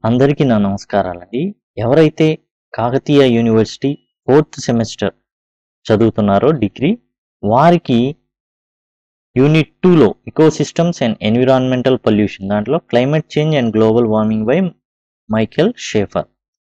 అందరికీ నా నమస్కారాలండి ఎవరైతే కాకతీయ యూనివర్సిటీ ఫోర్త్ సెమిస్టర్ చదువుతున్నారో డిగ్రీ వారికి యూనిట్ టూలో ఇకోసిస్టమ్స్ అండ్ ఎన్విరాన్మెంటల్ పొల్యూషన్ దాంట్లో climate change and global warming by Michael Schaefer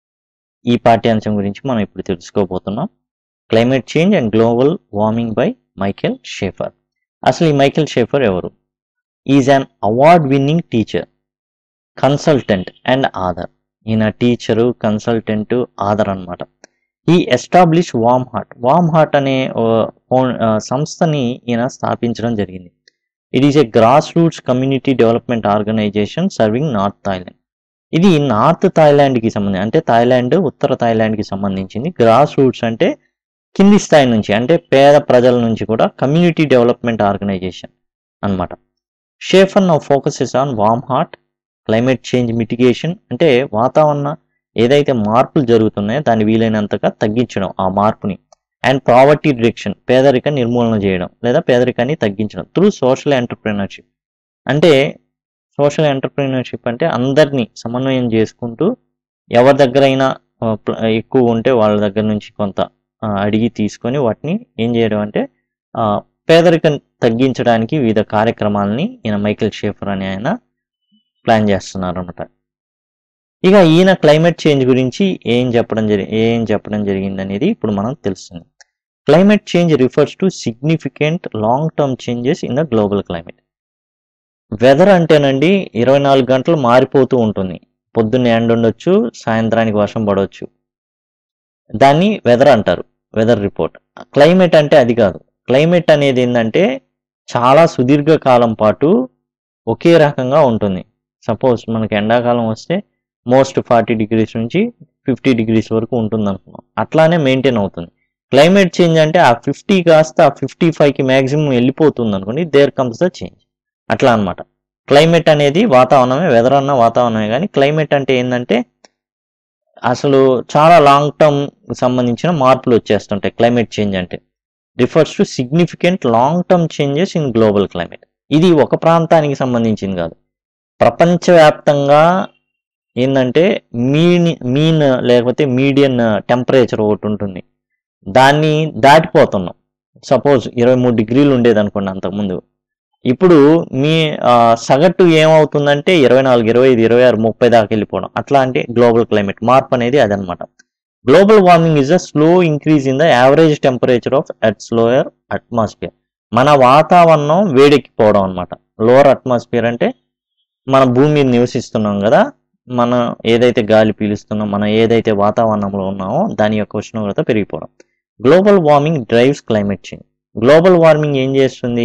ఈ పాఠ్యాంశం గురించి మనం ఇప్పుడు తెలుసుకోబోతున్నాం climate change and global warming by Michael Schaefer అసలు ఈ మైకెల్ షేఫర్ ఎవరు is an award winning teacher consultant and author ఈయన టీచరు కన్సల్టెంట్ ఆధర్ అనమాట ఈ establish warm heart warm heart అనే ఓ, ఫౌం- ఆ, సంస్థని ఈయన స్థాపించడం జరిగింది it is a grass roots community development organisation serving north Thailand ఇది నార్త్ థాయిలాండ్కి సంబంధించి అంటే థాయిలాండ్ ఉత్తర థాయిలాండ్కి సంబంధించింది గ్రాస్ రూట్స్ అంటే కింది స్థాయి నుంచి అంటే పేద ప్రజల నుంచి కూడా కమ్యూనిటీ డెవలప్మెంట్ ఆర్గనైజేషన్ అన్నమాట Schaefer now focuses on warm heart climate change mitigation అంటే వాతావరణ ఏదైతే మార్పులు జరుగుతున్నాయో దాన్ని వీలైనంతగా తగ్గించడం ఆ మార్పుని అండ్ ప్రావర్టీ డిరెక్షన్ పేదరిక నిర్మూలన చేయడం లేదా పేదరికాన్ని తగ్గించడం త్రూ సోషల్ ఎంటర్ప్రినర్షిప్ అంటే సోషల్ ఎంటర్ప్రినర్షిప్ అంటే అందరినీ సమన్వయం చేసుకుంటూ ఎవరి దగ్గరైనా ఆ, ప్ల- ఎక్కువ ఉంటే వాళ్ళ దగ్గర నుంచి కొంత ఆ, అడిగి తీసుకొని వాటిని ఏం చేయడం అంటే ఆ, పేదరికం తగ్గించడానికి వివిధ కార్యక్రమాలని ఈయన మైకేల్ షేఫర్ అనే ఆయన ప్లాన్ చేస్తున్నారు అనమాట ఇక ఈయన క్లైమేట్ చేంజ్ గురించి ఏం చెప్పడం జరి ఏం చెప్పడం జరిగింది అనేది ఇప్పుడు మనం తెలుస్తుంది climate change refers to significant long term changes in the global climate weather అంటేనండి ఇరవై నాలుగు గంటలు మారిపోతూ ఉంటుంది పొద్దున్నే ఎండ ఉండొచ్చు సాయంత్రానికి వర్షం పడవచ్చు దాన్ని వెదర్ అంటారు వెదర్ రిపోర్ట్ క్లైమేట్ అంటే అది కాదు క్లైమేట్ అనేది ఏంటంటే చాలా సుదీర్ఘ కాలం పాటు ఒకే రకంగా ఉంటుంది సపోజ్ మనకి ఎండాకాలం వస్తే మోస్ట్ ఫార్టీ డిగ్రీస్ నుంచి ఫిఫ్టీ డిగ్రీస్ వరకు ఉంటుంది అనుకున్నాం అట్లానే మెయింటైన్ అవుతుంది క్లైమేట్ చేంజ్ అంటే ఆ ఫిఫ్టీ కాస్త ఆ ఫిఫ్టీ ఫైవ్కి మ్యాక్సిమం వెళ్ళిపోతుంది అనుకోండి దేర్ కమ్స్ ద చేంజ్ అట్లా అన్నమాట క్లైమేట్ అనేది వాతావరణమే వెదర్ అన్న వాతావరణమే కానీ క్లైమేట్ అంటే ఏంటంటే అసలు చాలా లాంగ్ టర్మ్ సంబంధించిన మార్పులు వచ్చేస్తుంటాయి క్లైమేట్ చేంజ్ అంటే refers to significant long term changes in global climate ఇది ఒక ప్రాంతానికి సంబంధించింది కాదు ప్రపంచవ్యాప్తంగా ఏంటంటే మీన్ మీన్ లేకపోతే మీడియన్ టెంపరేచర్ ఒకటి ఉంటుంది దాన్ని దాటిపోతున్నాం సపోజ్ ఇరవై మూడు డిగ్రీలు ఉండేది అనుకోండి అంతకుముందు ఇప్పుడు మీ ఆ, సగటు ఏమవుతుందంటే ఇరవై నాలుగు ఇరవై ఐదు ఇరవై ఆరు ముప్పై దాకా వెళ్ళిపోవడం అట్లా అంటే గ్లోబల్ క్లైమేట్ మార్పు అనేది అదనమాట global warming is a slow increase in the average temperature of earth's lower atmosphere మన వాతావరణం వేడెక్కిపోవడం అనమాట లోవర్ అట్మాస్ఫియర్ అంటే మన భూమి మీద నివసిస్తున్నాం కదా మనం ఏదైతే గాలి పీలుస్తున్నాం మనం ఏదైతే వాతావరణంలో ఉన్నామో దాని యొక్క ఉష్ణోగ్రత పెరిగిపోవడం global warming drives climate change global warming ఏం చేస్తుంది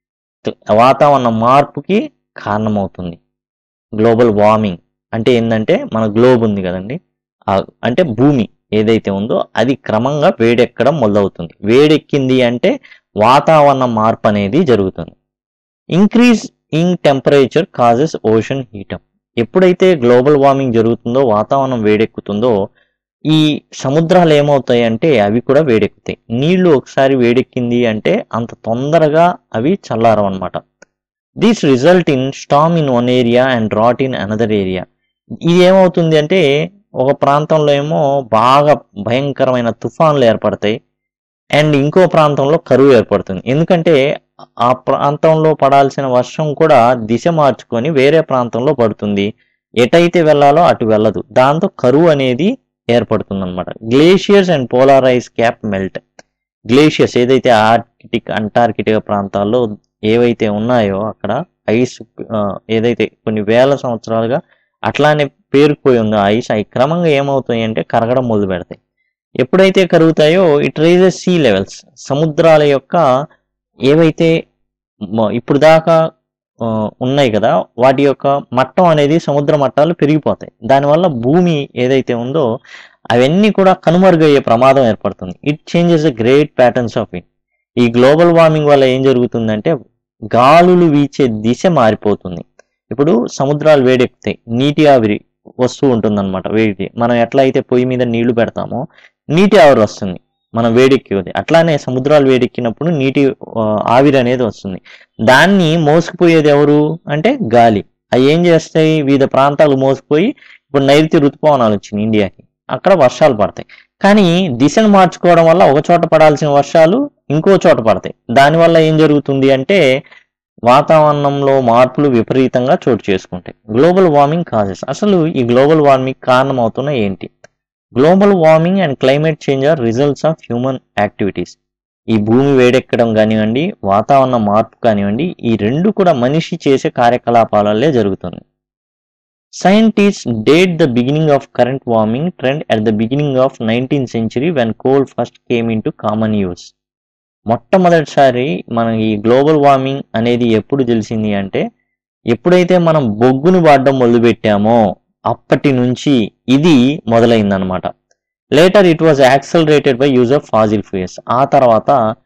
వాతావరణ మార్పుకి కారణమవుతుంది గ్లోబల్ వార్మింగ్ అంటే ఏంటంటే మన గ్లోబ్ ఉంది కదండి ఆ- అంటే భూమి ఏదైతే ఉందో అది క్రమంగా వేడెక్కడం మొదలవుతుంది వేడెక్కింది అంటే వాతావరణ మార్పు అనేది జరుగుతుంది increase in temperature causes ocean heat up ఎప్పుడైతే గ్లోబల్ వార్మింగ్ జరుగుతుందో వాతావరణం వేడెక్కుతుందో ఈ సముద్రాలు ఏమవుతాయి అంటే అవి కూడా వేడెక్కుతాయి నీళ్లు ఒకసారి వేడెక్కింది అంటే అంత తొందరగా అవి చల్లారవు అనమాట this result in storm in one area and drought in another area ఇది ఏమవుతుంది అంటే ఒక ప్రాంతంలో ఏమో బాగా భయంకరమైన తుఫాన్లు ఏర్పడతాయి అండ్ ఇంకో ప్రాంతంలో కరువు ఏర్పడుతుంది ఎందుకంటే ఆ ప్రాంతంలో పడాల్సిన వర్షం కూడా దిశ మార్చుకొని వేరే ప్రాంతంలో పడుతుంది ఎటైతే వెళ్ళాలో అటు వెళ్ళదు దాంతో కరువు అనేది ఏర్పడుతుంది అనమాట glaciers and polar ice cap melt glaciers ఏదైతే ఆర్కిటిక్ అంటార్కిటిక్ ప్రాంతాల్లో ఏవైతే ఉన్నాయో అక్కడ ఐస్ ఆ, ఏదైతే కొన్ని వేల సంవత్సరాలుగా అట్లానే పేరుకుపోయి ఉందో ఆ ఐస్ అవి క్రమంగా ఏమవుతాయి అంటే కరగడం మొదలు పెడతాయి ఎప్పుడైతే కరుగుతాయో ఇట్ రైజెస్ సీ లెవెల్స్ సముద్రాల యొక్క ఏవైతే మ- ఇప్పుడు దాకా ఆ, ఉన్నాయి కదా వాటి యొక్క మట్టం అనేది సముద్ర మట్టాలు పెరిగిపోతాయి దానివల్ల భూమి ఏదైతే ఉందో అవన్నీ కూడా కనుమరుగయ్యే ప్రమాదం ఏర్పడుతుంది it changes the great patterns of it ఈ గ్లోబల్ వార్మింగ్ వల్ల ఏం జరుగుతుందంటే గాలులు వీచే దిశ మారిపోతుంది ఇప్పుడు సముద్రాలు వేడెక్కుతాయి నీటి ఆవిరి వస్తూ ఉంటుందన్నమాట వేడి మనం ఎట్లా అయితే పొయ్యి మీద నీళ్లు పెడతామో నీటి ఆవిరి వస్తుంది మనం వేడెక్కి అట్లానే సముద్రాలు వేడెక్కినప్పుడు నీటి ఆ, ఆవిరి అనేది వస్తుంది దాన్ని మోసుకుపోయేది ఎవరు అంటే గాలి అవి ఏం చేస్తాయి వివిధ ప్రాంతాలు మోసుకుపోయి ఇప్పుడు నైరుతి ఋతుపవనాలు వచ్చినాయి ఇండియాకి అక్కడ వర్షాలు పడతాయి కానీ దిశను మార్చుకోవడం వల్ల ఒక చోట పడాల్సిన వర్షాలు ఇంకో చోట పడతాయి దానివల్ల ఏం జరుగుతుంది అంటే వాతావరణంలో మార్పులు విపరీతంగా చోటు చేసుకుంటాయి గ్లోబల్ వార్మింగ్ కాజెస్ అసలు ఈ గ్లోబల్ వార్మింగ్ కారణమవుతున్న ఏంటి global warming and climate change are results of human activities ఈ భూమి వేడెక్కడం కానివ్వండి వాతావరణ మార్పు కానివ్వండి ఈ రెండు కూడా మనిషి చేసే కార్యకలాపాలల్లే జరుగుతుంది scientist date the beginning of current warming trend at the beginning of nineteen century when coal first came into common use మొట్టమొదటిసారి మనం ఈ గ్లోబల్ వార్మింగ్ అనేది ఎప్పుడు తెలిసింది అంటే ఎప్పుడైతే మనం బొగ్గును వాడడం మొదలుపెట్టామో అప్పటి నుంచి ఇది మొదలైందనమాట later it was accelerated by use of fossil fuels ఆ తర్వాత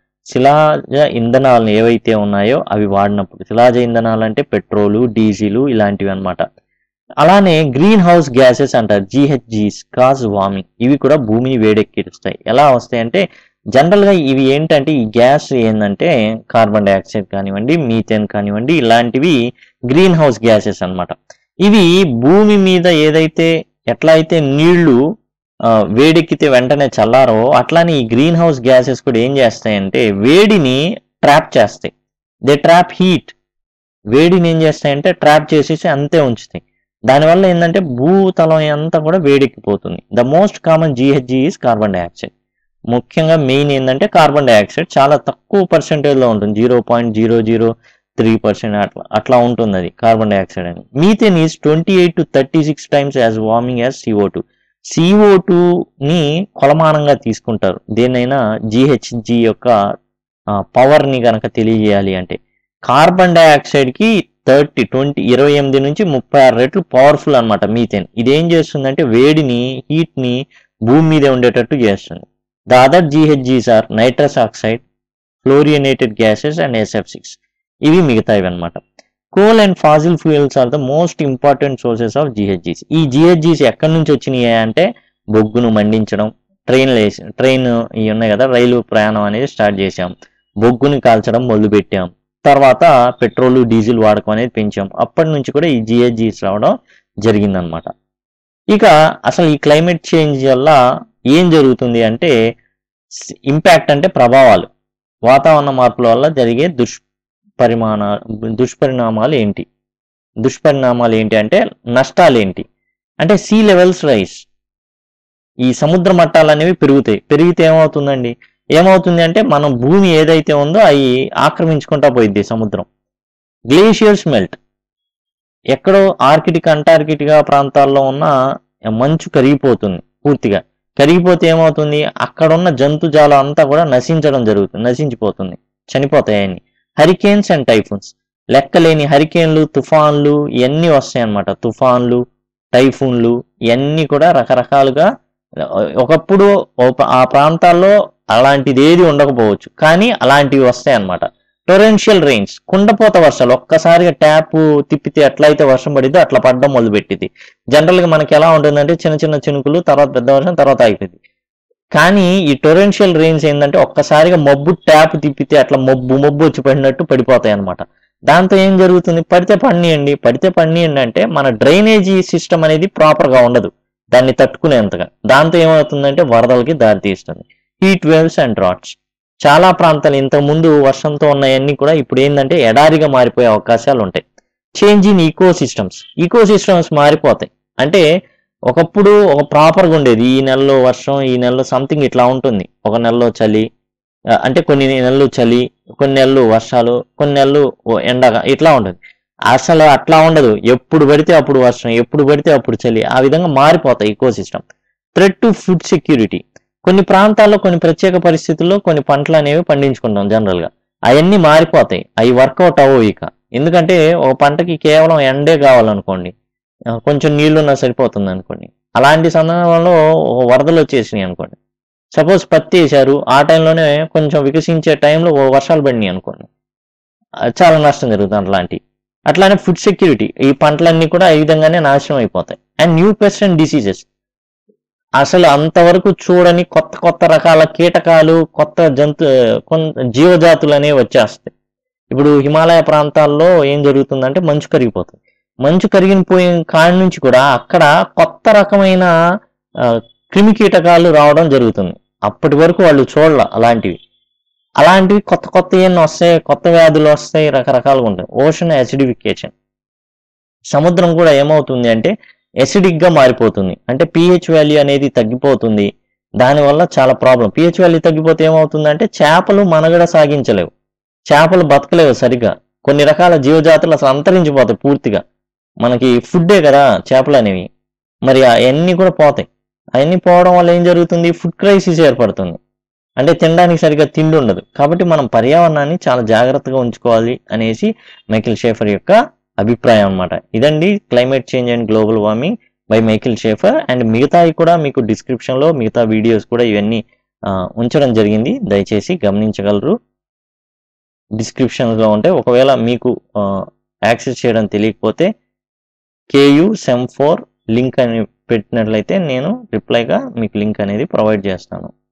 శిలాజ ఇంధనాలు ఏవైతే ఉన్నాయో అవి వాడినప్పుడు శిలాజ ఇంధనాలు అంటే పెట్రోలు డీజిలు ఇలాంటివి అన్నమాట అలానే గ్రీన్ హౌస్ గ్యాసెస్ అంటారు జిహెచ్జీస్ కాజ్ వార్మింగ్ ఇవి కూడా భూమిని వేడెక్కిస్తాయి ఎలా వస్తాయి అంటే జనరల్ గా ఇవి ఏంటంటే ఈ గ్యాస్ ఏంటంటే కార్బన్ డైఆక్సైడ్ కానివ్వండి మీథేన్ కానివ్వండి ఇలాంటివి గ్రీన్ హౌస్ గ్యాసెస్ అన్నమాట ఇవి భూమి మీద ఏదైతే ఎట్లా అయితే నీళ్లు ఆ, వేడెక్కితే వెంటనే చల్లారో అట్లానే ఈ గ్రీన్ హౌస్ గ్యాసెస్ కూడా ఏం చేస్తాయంటే వేడిని ట్రాప్ చేస్తాయి దే ట్రాప్ హీట్ వేడిని ఏం చేస్తాయంటే ట్రాప్ చేసేసి అంతే ఉంచుతాయి దానివల్ల ఏంటంటే భూతలం అంతా కూడా వేడెక్కిపోతుంది the most common GHG is carbon dioxide ముఖ్యంగా మెయిన్ ఏంటంటే కార్బన్ డైఆక్సైడ్ చాలా తక్కువ percentage లో ఉంటుంది zero point zero zero three percent అట్లా అట్లా ఉంటుంది అది కార్బన్ డైఆక్సైడ్ అని methane is twenty eight to thirty six times as warming as CO two CO ని కొలమానంగా తీసుకుంటారు దేన్నైనా జిహెచ్జి యొక్క పవర్ ని గనక తెలియజేయాలి అంటే కార్బన్ డైఆక్సైడ్ కి థర్టీ ట్వంటీ ఇరవై ఎనిమిది నుంచి ముప్పై ఆరు రెట్లు పవర్ఫుల్ అన్నమాట మీథేన్ ఇది ఏం చేస్తుందంటే వేడిని హీట్ ని భూమి మీద ఉండేటట్టు చేస్తుంది the other GHGs are nitrous oxide fluorinated gases and SF six ఇవి మిగతావి అనమాట coal and fossil fuels are the most important sources of GHGs ఈ జిహెచ్జీస్ ఎక్కడి నుంచి వచ్చినాయి అంటే బొగ్గును మండించడం ట్రైన్లు వేసి ట్రైన్ ఇవి ఉన్నాయి కదా రైలు ప్రయాణం అనేది స్టార్ట్ చేశాం బొగ్గుని కాల్చడం మొదలు పెట్టాం తర్వాత పెట్రోల్ డీజిల్ వాడకం అనేది పెంచాం అప్పటి నుంచి కూడా ఈ జిహెచ్జీస్ రావడం జరిగిందనమాట ఇక అసలు ఈ క్లైమేట్ చేంజ్ వల్ల ఏం జరుగుతుంది అంటే ఇంపాక్ట్ అంటే ప్రభావాలు వాతావరణ మార్పుల వల్ల జరిగే దుష్పరిమాణ దుష్పరిణామాలు ఏంటి దుష్పరిణామాలు ఏంటి అంటే నష్టాలు ఏంటి అంటే సీ లెవెల్స్ రైస్ ఈ సముద్ర మట్టాలు అనేవి పెరుగుతాయి పెరిగితే ఏమవుతుందండి ఏమవుతుంది అంటే మనం భూమి ఏదైతే ఉందో అవి ఆక్రమించుకుంటా పోయిద్ది సముద్రం గ్లేషియర్స్ మెల్ట్ ఎక్కడో ఆర్కిటిక్ అంటార్కిటికా ప్రాంతాల్లో ఉన్న మంచు కరిగిపోతుంది పూర్తిగా కరిగిపోతే ఏమవుతుంది అక్కడ ఉన్న జంతుజాలం అంతా కూడా నశించడం జరుగుతుంది నశించిపోతుంది చనిపోతాయని హరికేన్స్ అండ్ టైఫూన్స్ లెక్కలేని హరికేన్లు తుఫాన్లు ఇవన్నీ వస్తాయి అన్నమాట తుఫాన్లు టైఫూన్లు ఇవన్నీ కూడా రకరకాలుగా ఒకప్పుడు ఒక- ఆ ప్రాంతాల్లో అలాంటిది ఏది ఉండకపోవచ్చు కానీ అలాంటివి వస్తాయి అన్నమాట టొరెన్షియల్ రెయిన్స్ కుండపోత వర్షాలు ఒక్కసారిగా ట్యాప్ తిప్పితే ఎట్లయితే వర్షం పడిద్దో అట్లా పడడం మొదలుపెట్టింది జనరల్ గా మనకి ఎలా ఉంటుందంటే చిన్న చిన్న చినుకులు తర్వాత పెద్ద వర్షం తర్వాత ఆగిపోయింది కానీ ఈ టొరెన్షియల్ రెయిన్స్ ఏంటంటే ఒక్కసారిగా మబ్బు ట్యాప్ తిప్పితే అట్లా మబ్బు మబ్బు వచ్చి పడినట్టు పడిపోతాయి అన్నమాట దాంతో ఏం జరుగుతుంది పడితే పడినియండి పడితే పడినియండి అంటే మన డ్రైనేజీ సిస్టమ్ అనేది ప్రాపర్ గా ఉండదు దాన్ని తట్టుకునేంతగా దాంతో ఏమవుతుందంటే వరదలకి దారితీస్తుంది హీట్ వేవ్స్ అండ్ డ్రాట్స్ చాలా ప్రాంతాలు ఇంతకు ముందు వర్షంతో ఉన్నాయన్నీ కూడా ఇప్పుడు ఏంటంటే ఎడారిగా మారిపోయే అవకాశాలు ఉంటాయి change in ecosystems ecosystems మారిపోతాయి అంటే ఒకప్పుడు ఒక ప్రాపర్గా ఉండేది ఈ నెలలో వర్షం ఈ నెలలో సంథింగ్ ఇట్లా ఉంటుంది ఒక నెలలో చలి ఆ, అంటే కొన్ని నెలలు చలి కొన్ని నెలలు వర్షాలు కొన్ని నెలలు ఓ ఎండగా ఇట్లా ఉంటుంది అసలు అట్లా ఉండదు ఎప్పుడు పడితే అప్పుడు వర్షం ఎప్పుడు పడితే అప్పుడు చలి ఆ విధంగా మారిపోతాయి ecosystem threat to food security కొన్ని ప్రాంతాల్లో కొన్ని ప్రత్యేక పరిస్థితుల్లో కొన్ని పంటలు అనేవి పండించుకుంటాం జనరల్ గా అవన్నీ మారిపోతాయి అవి వర్కౌట్ అవ్వవు ఇక ఎందుకంటే ఒక పంటకి కేవలం ఎండే కావాలనుకోండి ఆ, కొంచెం నీళ్లున్నా సరిపోతుంది అనుకోండి అలాంటి సందర్భంలో ఒక వరదలు వచ్చేసినాయి అనుకోండి సపోజ్ పత్తి వేశారు ఆ టైంలోనే కొంచెం వికసించే టైంలో ఓ వర్షాలు పడినాయి అనుకోండి ఆ, చాలా నష్టం జరుగుతుంది అట్లాంటి అట్లానే ఫుడ్ సెక్యూరిటీ ఈ పంటలన్నీ కూడా ఈ విధంగానే నాశనం అయిపోతాయి and new pest and diseases అసలు అంతవరకు చూడని కొత్త కొత్త రకాల కీటకాలు కొత్త జంతు కొన్- జీవజాతులు అనేవి వచ్చేస్తాయి ఇప్పుడు హిమాలయ ప్రాంతాల్లో ఏం జరుగుతుందంటే మంచు కరిగిపోతుంది మంచు కరిగిపోయిన కాడి నుంచి కూడా అక్కడ కొత్త రకమైన ఆ, క్రిమి కీటకాలు రావడం జరుగుతుంది అప్పటి వరకు వాళ్ళు చూడాల అలాంటివి అలాంటివి కొత్త కొత్త ఏమన్నా వస్తాయి కొత్త వ్యాధులు వస్తాయి రకరకాలుగా ఉంటాయి ఓషన్ యాసిడిఫికేషన్ సముద్రం కూడా ఏమవుతుంది అంటే acidic గా మారిపోతుంది అంటే పిహెచ్ వాల్యూ అనేది తగ్గిపోతుంది దానివల్ల చాలా ప్రాబ్లం పిహెచ్ వాల్యూ తగ్గిపోతే ఏమవుతుంది అంటే చేపలు మనగడ సాగించలేవు చేపలు బతకలేవు సరిగా కొన్ని రకాల జీవజాతులు అసలు అంతరించిపోతాయి పూర్తిగా మనకి ఫుడ్డే కదా చేపలు అనేవి మరి అవన్నీ కూడా పోతాయి అవన్నీ పోవడం వల్ల ఏం జరుగుతుంది ఫుడ్ క్రైసిస్ ఏర్పడుతుంది అంటే తినడానికి సరిగ్గా తిండి ఉండదు కాబట్టి మనం పర్యావరణాన్ని చాలా జాగ్రత్తగా ఉంచుకోవాలి అనేసి మైకిల్ షేఫర్ యొక్క అభిప్రాయం అన్నమాట ఇదండి climate change and global warming by Michael Schaefer and మిగతావి కూడా మీకు డిస్క్రిప్షన్లో మిగతా వీడియోస్ కూడా ఇవన్నీ ఆ, ఉంచడం జరిగింది దయచేసి గమనించగలరు డిస్క్రిప్షన్లో ఉంటే ఒకవేళ మీకు యాక్సెస్ చేయడం తెలియకపోతే కేయు సెమ్ ఫోర్ లింక్ అని పెట్టినట్లయితే నేను రిప్లైగా మీకు లింక్ అనేది ప్రొవైడ్ చేస్తాను